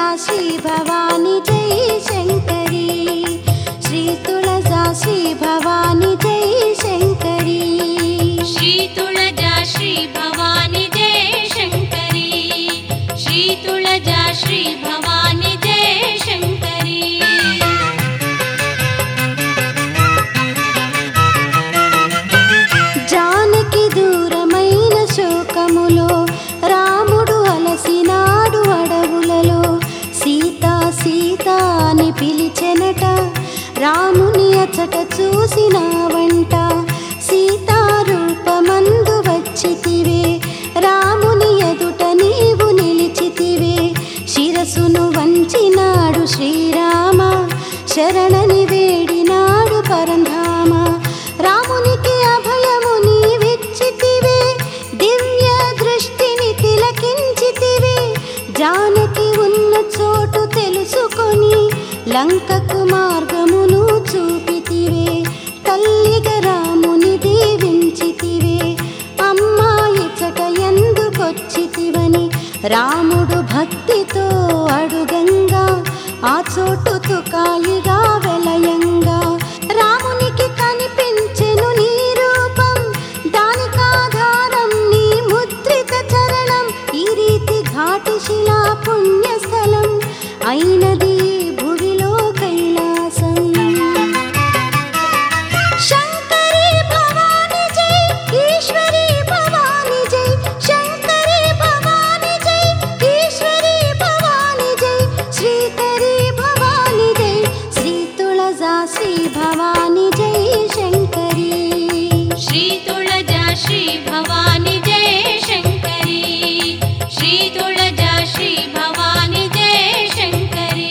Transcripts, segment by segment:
శ్రీ భవాని జై శంకరి శ్రీ తుళజా శ్రీ భవాని జై శంకరి श्री तुळजा श्री भवानी जय शङ्करी श्री तुळजा श्री भवानी जय शङ्करी జానకి దూరమైన శోకములో రాముడు అలసినాడు అడవులలో సీత సీత అని పిలిచెనట రాముని అచట చూసినావంట సీతారూపమందు వచ్చితివే రాముని ఎదుట నీవు నిలిచితివే శిరసును వంచినాడు శ్రీరామ శరణని వేడినాడు పరంధామ రామునికి అభయము నీవిచ్చితివే దివ్య దృష్టిని తిలకించితివే జానకి ఉన్న చోటు తెలుసుకొని లంకకు మార్గమును చూపితివే తల్లిగా రాముని దీవించితివే అమ్మాయి చట ఎందుకొచ్చితివని రాముడు భక్తితో అడుగంగా ఆ చోటు తుకాయిగా వెలయంగా రామునికి కనిపించెను నీ రూపం దానికాధారం నీ ముద్రిత చరణం ఈ రీతి ఘాటి శిలా పుణ్యస్థలం అయినది ఈ భువిలో కైలాసం శంకరి భవాని జై ఈశ్వరి భవాని జై శంకరి భవాని జై ఈశ్వరి భవాని జై శ్రీకరి భవాని జై శ్రీ తుళజా శ్రీ భవాని జై శంకరి श्री तुळजा श्री भवानी जय शङ्करी श्री तुळजा श्री भवानी जय शङ्करी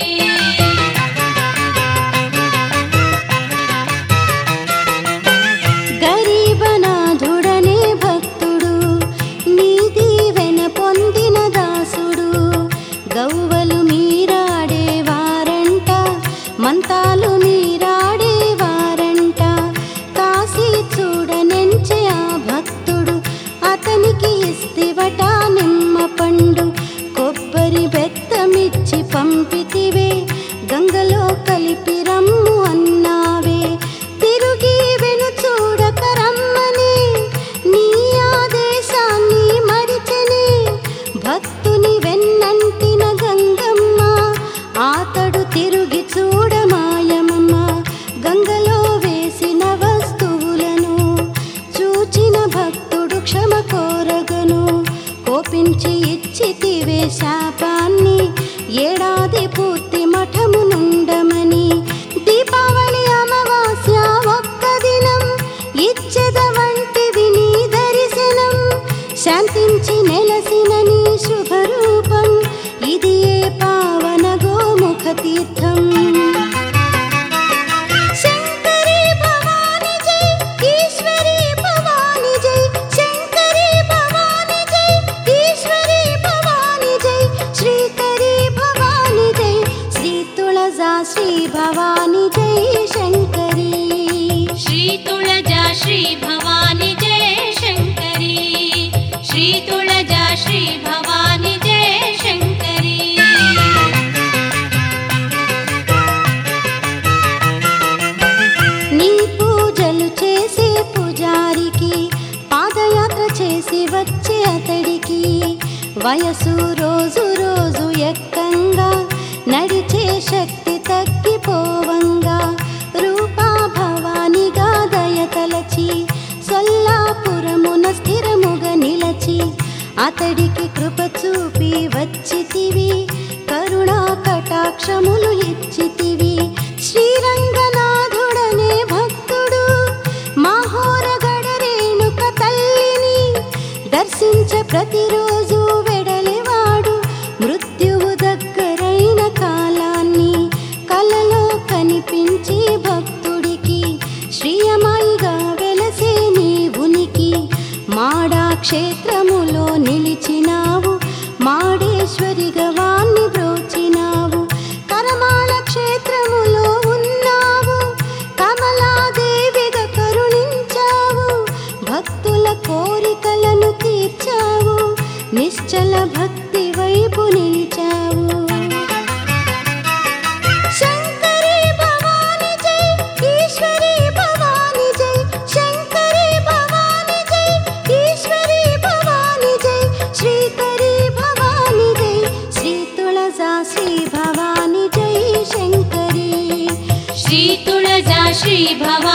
గరీబనాథుడనే భక్తుడు నీ దీవెన పొందిన దాసుడు గౌవలు మీరాడే వారంట మంతాలు మీరాడే వారంట కాశీ చూడనెంచే ఆ భక్తుడు అతనికి ఇస్తివట నిమ్మ పండు కొబ్బరి బెత్తమిచ్చి పంపితివే గంగలో కలిపి రమ్ము అన్నావే తిరుగి వెను చూడక రమ్మని నీ ఆదేశాన్ని మరిచని భక్తుని వెన్నంటిన గంగమ్మ ఆతడు తిరుగి చూడమాయమమ్మ గంగలో వేసిన వస్తువులను చూచిన భక్తుడు క్షమ కోరగను కోపించి ఇచ్చితివే శాపాన్ని ఏడాది పూర్తి మఠము నుండమని దీపావళి అమావాస్య ఒక్క దినం ఇచ్చెద వంటివి నీ దర్శనం శాంతించి నెలసిన నీ శుభరూపం ఇది ఏ పావన గోముఖ తీర్థం శంకరి భవాని జై ఈశ్వరి భవాని జై శంకరి భవాని జై ఈశ్వరి భవాని జై శ్రీకరి భవాని జై శ్రీ తుళజా శ్రీ భవాని జై శంకరి श्री तुळजा श्री भवानी जय शङ्करी श्री तुळजा श्री भवानी जय शङ्करी నీ పూజలు చేసే పూజారికి పాదయాత్ర చేసి వచ్చే అతడికి వయసు రోజు రోజు ఎక్కంగా నడిచే శక్తి తగ్గిపోవంగా రూపా భవానిగా దయతలచి సొల్లాపురమున స్థిరముగా నిలచి అతడికి కృప చూపి వచ్చితివి కరుణా కటాక్షములు ఇచ్చితివి శ్రీరంగనాథుడనే భక్తుడు మాహోరగడ రేణుక తల్లిని దర్శించ ప్రతిరోజు వెడలివాడు మృత్యువు దగ్గరైన కాలాన్ని కలలో కనిపించి భక్తుడికి శ్రీయమాయిగా వెలసే నీ ఉనికి మాడా క్షేత్రములో నిలిచినావు మాడేశ్వరిగా వాణ్ణి బ్రోచినావు కరమాళ క్షేత్రములో ఉన్నావు కమలాదేవిగా కరుణించావు భక్తుల కోరికలను తీర్చావు నిశ్చల భక్తి వైపు నిలిచావు श्री भवानी